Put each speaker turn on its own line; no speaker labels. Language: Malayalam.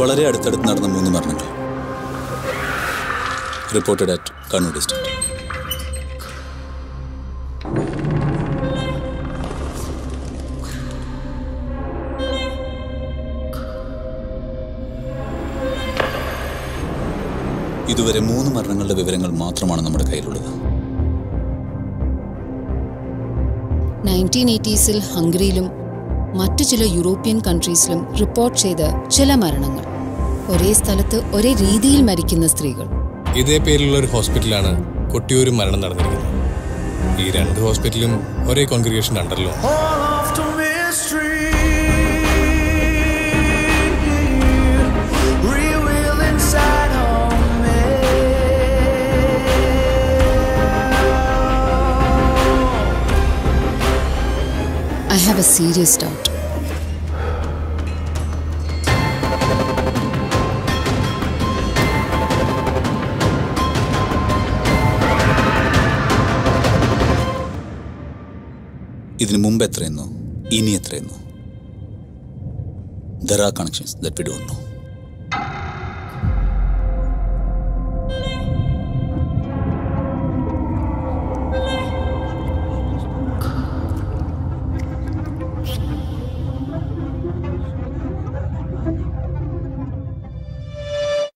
വളരെ അടുത്തടുത്ത് നടന്ന മൂന്ന് മരണങ്ങൾ റിപ്പോർട്ടഡ് അറ്റ് കണ്ണൂർ ഡിസ്ട്രിക്ട് ഇതുവരെ മൂന്ന് മരണങ്ങളുടെ വിവരങ്ങൾ മാത്രമാണ് നമ്മുടെ കയ്യിലുള്ളത്
നയൻറ്റീൻ എയ്റ്റീസിൽ ഹംഗറിയിലും മറ്റു ചില യൂറോപ്യൻ കൺട്രീസിലും റിപ്പോർട്ട് ചെയ്ത ചില മരണങ്ങൾ ഒരേ സ്ഥലത്ത് ഒരേ രീതിയിൽ മരിക്കുന്ന സ്ത്രീകൾ
ഇതേ പേരിലുള്ള ഒരു ഹോസ്പിറ്റലാണ് കൊട്ടിയൂരും മരണം നടന്നിരിക്കുന്നത് ഈ രണ്ട് ഹോസ്പിറ്റലും ഒരേ കോൺഗ്രിഗേഷൻ അണ്ടറിലും
I have a serious doubt.
ഇതിനു മുമ്പ് എത്രയെന്നോ ഇനി എത്രയെന്നോ there are connections that we don't no